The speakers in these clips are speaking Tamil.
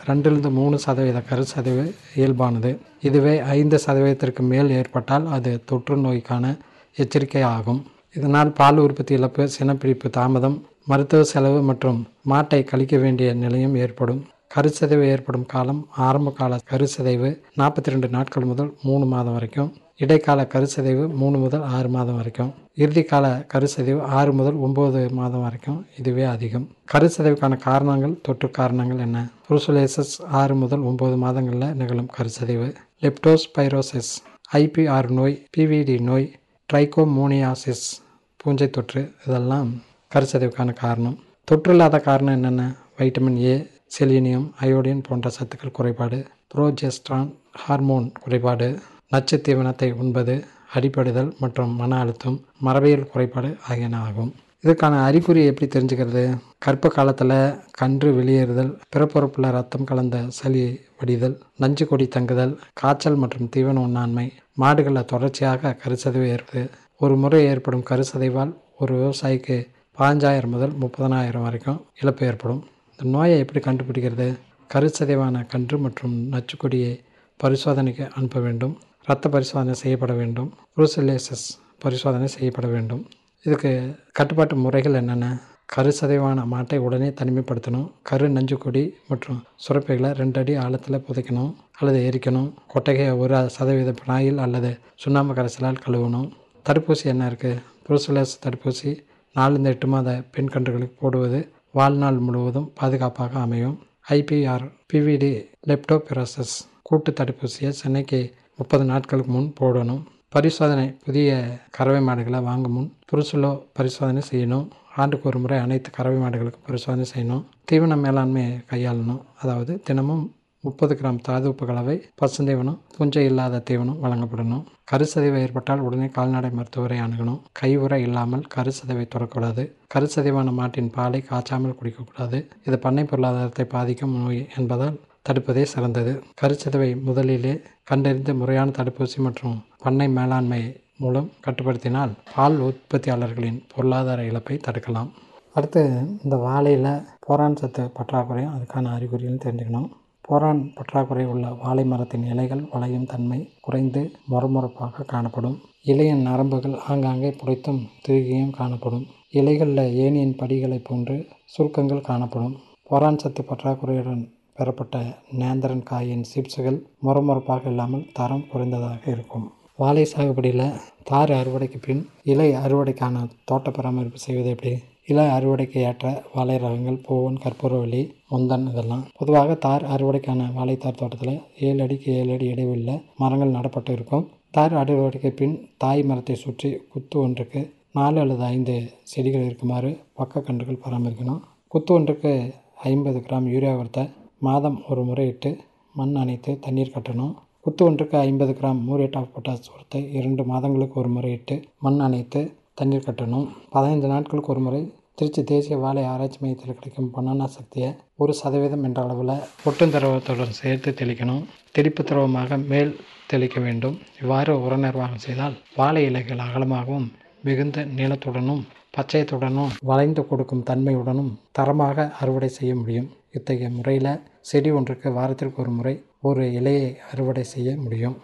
ரெண்டிலிருந்து மூணு சதவீத கருச்சதைவு இயல்பானது இதுவே ஐந்து சதவீதத்திற்கு மேல் ஏற்பட்டால் அது தொற்று நோய்க்கான எச்சரிக்கை ஆகும் இதனால் பால் உற்பத்தி இழப்பு சினப்பிடிப்பு தாமதம் மருத்துவ செலவு மற்றும் மாட்டை கழிக்க வேண்டிய நிலையும் ஏற்படும் கருச்சிதைவு ஏற்படும் காலம் ஆரம்ப கால கருச்சிதைவு நாற்பத்தி ரெண்டு நாட்கள் முதல் மூணு மாதம் வரைக்கும் இடைக்கால கருச்சிதைவு மூணு முதல் ஆறு மாதம் வரைக்கும் இறுதிக்கால கருச்சிதைவு ஆறு முதல் ஒம்பது மாதம் வரைக்கும் இதுவே அதிகம் கருச்சிதைவுக்கான காரணங்கள் தொற்று காரணங்கள் என்ன புருசுலேசஸ் ஆறு முதல் ஒம்பது மாதங்களில் நிகழும் கருச்சிதைவு லெப்டோஸ்பைரோசிஸ் ஐபிஆர் நோய் பிவிடி நோய் ட்ரைகோமோனியாசிஸ் பூஞ்சை தொற்று இதெல்லாம் கருச்சிதைவுக்கான காரணம் தொற்று இல்லாத காரணம் என்னென்ன வைட்டமின் ஏ செலினியம் அயோடின் போன்ற சத்துக்கள் குறைபாடு புரோஜெஸ்ட்ரான் ஹார்மோன் குறைபாடு நச்சு தீவனத்தை உண்பது அடிப்படுதல் மற்றும் மன அழுத்தம் மரபியல் குறைபாடு ஆகியன ஆகும் இதுக்கான அறிகுறி எப்படி தெரிஞ்சுக்கிறது கர்ப்ப காலத்தில் கன்று வெளியேறுதல் பிறப்புறுப்பில் ரத்தம் கலந்த சளி வடிதல் நஞ்சு கொடி தங்குதல் காய்ச்சல் மற்றும் தீவன உண்ணாண்மை மாடுகளில் தொடர்ச்சியாக கருச்சதைவு ஏற்பது ஒரு முறை ஏற்படும் கருச்சதைவால் ஒரு விவசாயிக்கு பாஞ்சாயிரம் முதல் முப்பதனாயிரம் வரைக்கும் இழப்பு ஏற்படும் இந்த நோயை எப்படி கண்டுபிடிக்கிறது கருச்சதைவான கன்று மற்றும் நச்சுக்கொடியை பரிசோதனைக்கு அனுப்ப வேண்டும் இரத்த பரிசோதனை செய்யப்பட வேண்டும் புருசிலேசஸ் பரிசோதனை செய்யப்பட வேண்டும் இதுக்கு கட்டுப்பாட்டு முறைகள் என்னென்ன கருச்சதைவான மாட்டை உடனே தனிமைப்படுத்தணும் கரு நஞ்சுக்கொடி மற்றும் சுரப்பைகளை ரெண்டு அடி ஆழத்தில் புதைக்கணும் அல்லது எரிக்கணும் கொட்டகையை ஒரு சதவீத பினாயில் அல்லது சுண்ணாம்பு கரைசலால் கழுவணும் தடுப்பூசி என்ன இருக்குது புருசிலேஸ் தடுப்பூசி நாலுந்து எட்டு மாத பெண் கன்றுகளுக்கு போடுவது வாழ்நாள் முழுவதும் பாதுகாப்பாக அமையும் ஐபிஆர் பிவிடி லெப்டோபிரோசஸ் கூட்டு தடுப்பூசியை சென்னைக்கு முப்பது நாட்களுக்கு முன் போடணும் பரிசோதனை புதிய கறவை மாடுகளை வாங்கும் முன் புருசுலோ பரிசோதனை செய்யணும் ஆண்டுக்கு ஒரு முறை அனைத்து கறவை மாடுகளுக்கும் பரிசோதனை செய்யணும் தீவன மேலாண்மையை கையாளணும் அதாவது தினமும் முப்பது கிராம் தாதுப்பு கலவை பசுந்தீவனம் புஞ்சை இல்லாத தீவனம் வழங்கப்படணும் கருச்சதைவு ஏற்பட்டால் உடனே கால்நடை மருத்துவரை அணுகணும் கையுறை இல்லாமல் கருச்சதைவை தொடக்கூடாது கருச்சதைவான மாட்டின் பாலை காய்ச்சாமல் குடிக்கக்கூடாது இது பண்ணை பொருளாதாரத்தை பாதிக்கும் நோய் என்பதால் தடுப்பதே சிறந்தது கருச்சதவை முதலிலே கண்டறிந்து முறையான தடுப்பூசி மற்றும் பண்ணை மேலாண்மை மூலம் கட்டுப்படுத்தினால் பால் உற்பத்தியாளர்களின் பொருளாதார இழப்பை தடுக்கலாம் அடுத்து இந்த வாழையில் போரான் சத்து பற்றாக்குறையும் அதுக்கான அறிகுறிகளும் தெரிஞ்சுக்கணும் போரான் பற்றாக்குறை உள்ள வாழை மரத்தின் இலைகள் வளையும் தன்மை குறைந்து மொரமொரப்பாக காணப்படும் இலையின் நரம்புகள் ஆங்காங்கே புடைத்தும் திருகியும் காணப்படும் இலைகளில் ஏனியின் படிகளைப் போன்று சுருக்கங்கள் காணப்படும் போரான் சத்து பற்றாக்குறையுடன் பெறப்பட்ட நேந்திரன் காயின் சிப்ஸுகள் முறமுறப்பாக இல்லாமல் தரம் குறைந்ததாக இருக்கும் வாழை சாகுபடியில் தார் அறுவடைக்கு பின் இலை அறுவடைக்கான தோட்ட பராமரிப்பு செய்வது எப்படி இலை அறுவடைக்கு ஏற்ற வாழை ரகங்கள் பூவன் கற்பூரவள்ளி முந்தன் இதெல்லாம் பொதுவாக தார் அறுவடைக்கான வாழைத்தார் தோட்டத்தில் ஏழு அடிக்கு ஏழு அடி இடைவெளியில் மரங்கள் நடப்பட்டு இருக்கும் தார் அறுவடைக்கு பின் தாய் மரத்தை சுற்றி குத்து ஒன்றுக்கு நாலு அல்லது ஐந்து செடிகள் இருக்குமாறு பக்க கன்றுகள் பராமரிக்கணும் குத்து ஒன்றுக்கு ஐம்பது கிராம் யூரியா உரத்தை மாதம் ஒரு முறை இட்டு மண் அணைத்து தண்ணீர் கட்டணும் குத்து ஒன்றுக்கு ஐம்பது கிராம் மூரேட் ஆஃப் பொட்டாஸ் உரத்தை இரண்டு மாதங்களுக்கு ஒரு முறை இட்டு மண் அணைத்து தண்ணீர் கட்டணும் பதினைந்து நாட்களுக்கு ஒரு முறை திருச்சி தேசிய வாழை ஆராய்ச்சி மையத்தில் கிடைக்கும் பொன்னானா சக்தியை ஒரு சதவீதம் என்ற அளவில் ஒட்டும் திரவத்துடன் சேர்த்து தெளிக்கணும் தெளிப்பு திரவமாக மேல் தெளிக்க வேண்டும் இவ்வாறு உர நிர்வாகம் செய்தால் வாழை இலைகள் அகலமாகவும் மிகுந்த நீளத்துடனும் பச்சையத்துடனும் வளைந்து கொடுக்கும் தன்மையுடனும் தரமாக அறுவடை செய்ய முடியும் இத்தகைய முறையில் செடி ஒன்றுக்கு வாரத்திற்கு ஒரு முறை ஒரு இலையை அறுவடை செய்ய முடியும்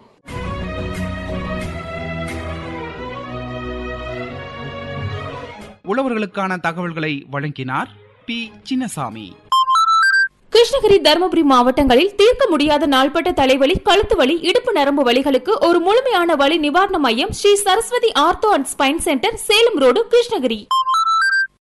உழவர்களுக்கான தகவல்களை வழங்கினார் பி சின்னசாமி கிருஷ்ணகிரி தருமபுரி மாவட்டங்களில் தீர்க்க முடியாத நாள்பட்ட தலைவலி கழுத்து வலி இடுப்பு நரம்பு வலிகளுக்கு ஒரு முழுமையான வலி நிவாரண மையம் Sri Saraswathi ortho and spine centre Salem road Krishnagiri